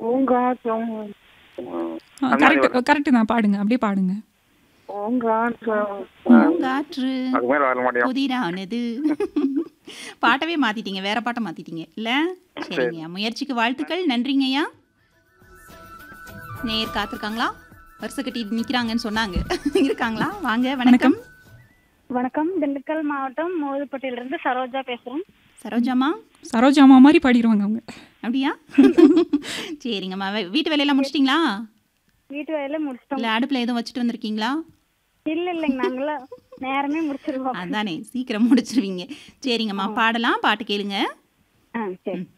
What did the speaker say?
பூங்காற்றம் correct correct தான் பாடுங்க அப்படியே பாடுங்க பூங்காற்றம் பூங்காற்று அதுக்கு மேல வர மாட்டேன் புதிரானது பாட்டவே மாத்திட்டீங்க வேற பாட்டை மாத்திட்டீங்க இல்ல சரிங்கய்யா முயற்சிக்கு வாழ்த்துக்கள் நன்றிங்கய்யா நேர் காத்திருக்காங்களா வருஷ கட்டி நிக்கிறாங்கன்னு சொன்னாங்க இருக்காங்களா வாங்க வணக்கம் வணக்கம் திண்டுக்கல் மாவட்டம் மோதுப்பட்டியிலிருந்து சரோஜா பேசுறேன் சரோஜாமா சரோஜாமா மாதிரி பாடிடுவாங்க அவங்க அப்படியா சரிங்கம்மா வே- வீட்டு வேலையெல்லாம் முடிச்சிட்டிங்களா வீட்டு வேலையில முடிச்சிட்டோம் இல்ல அடுப்புல எதுவும் வச்சுட்டு வந்திருக்கீங்களா இல்ல இல்லைங்க நாங்களாம் நேரமே முடிச்சிருவோம் அதானே சீக்கிரம் முடிச்சிருவீங்க சரிங்கம்மா பாடலாம் பாட்டு கேளுங்க ஆ சரி